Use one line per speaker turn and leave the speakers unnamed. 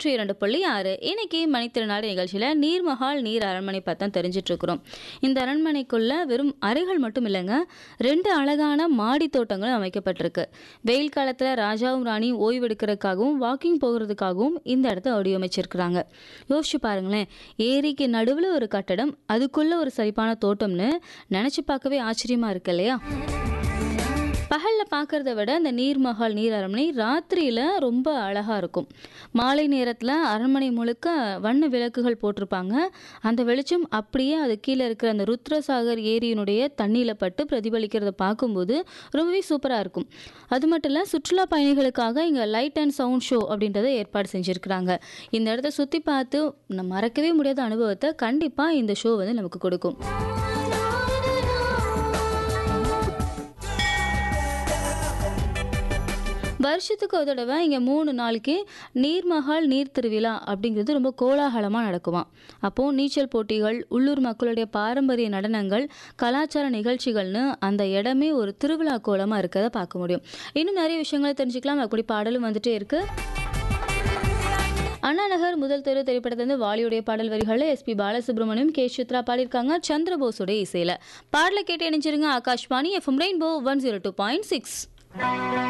நூற்றி இரண்டு புள்ளி ஆறு இன்னைக்கு மணித்திருநாடு நிகழ்ச்சியில் நீர்மஹால் நீர் அரண்மனை பார்த்தா தெரிஞ்சிட்டு இருக்கிறோம் இந்த அரண்மனைக்குள்ள வெறும் அறைகள் மட்டும் இல்லைங்க ரெண்டு அழகான மாடி தோட்டங்களும் அமைக்கப்பட்டிருக்கு வெயில் காலத்தில் ராஜாவும் ராணியும் ஓய்வெடுக்கிறதுக்காகவும் வாக்கிங் போகிறதுக்காகவும் இந்த இடத்த வடிவமைச்சிருக்கிறாங்க யோசிச்சு பாருங்களேன் ஏரிக்கு நடுவில் ஒரு கட்டடம் அதுக்குள்ள ஒரு சரிப்பான தோட்டம்னு நினச்சி பார்க்கவே ஆச்சரியமா இருக்கு இல்லையா பகலில் பார்க்குறத விட இந்த நீர்மஹால் நீர் அரண்மனை ராத்திரியில் ரொம்ப அழகாக இருக்கும் மாலை நேரத்தில் அரண்மனை முழுக்க வண்ண விளக்குகள் போட்டிருப்பாங்க அந்த வெளிச்சம் அப்படியே அது கீழே இருக்கிற அந்த ருத்ரசாகர் ஏரியினுடைய தண்ணியில் பட்டு பிரதிபலிக்கிறத பார்க்கும்போது ரொம்பவே சூப்பராக இருக்கும் அது மட்டும் இல்லை சுற்றுலா பயணிகளுக்காக இங்கே லைட் அண்ட் சவுண்ட் ஷோ அப்படின்றத ஏற்பாடு செஞ்சுருக்கிறாங்க இந்த இடத்த சுற்றி பார்த்து நம்ம மறக்கவே முடியாத அனுபவத்தை கண்டிப்பாக இந்த ஷோ வந்து நமக்கு கொடுக்கும் வருஷத்துக்கு ஒரு தடவை இங்கே மூணு நாளைக்கு நீர்மஹால் நீர் திருவிழா அப்படிங்கிறது ரொம்ப கோலாகலமாக நடக்குமாம் அப்போது நீச்சல் போட்டிகள் உள்ளூர் மக்களுடைய பாரம்பரிய நடனங்கள் கலாச்சார நிகழ்ச்சிகள்னு அந்த இடமே ஒரு திருவிழா கோலமாக இருக்கிறத பார்க்க முடியும் இன்னும் நிறைய விஷயங்களை தெரிஞ்சுக்கலாம் அப்படி பாடலும் வந்துட்டே இருக்கு அண்ணா நகர் முதல் தெரு திரைப்படத்திலிருந்து வாலியுடைய பாடல் வரிகளில் எஸ்பி பாலசுப்ரமணியம் கே சித்ரா பாடியிருக்காங்க சந்திரபோஸுடைய இசையில் பாடலை கேட்டு இணைஞ்சிருங்க Akashvani FM rainbow one zero two point six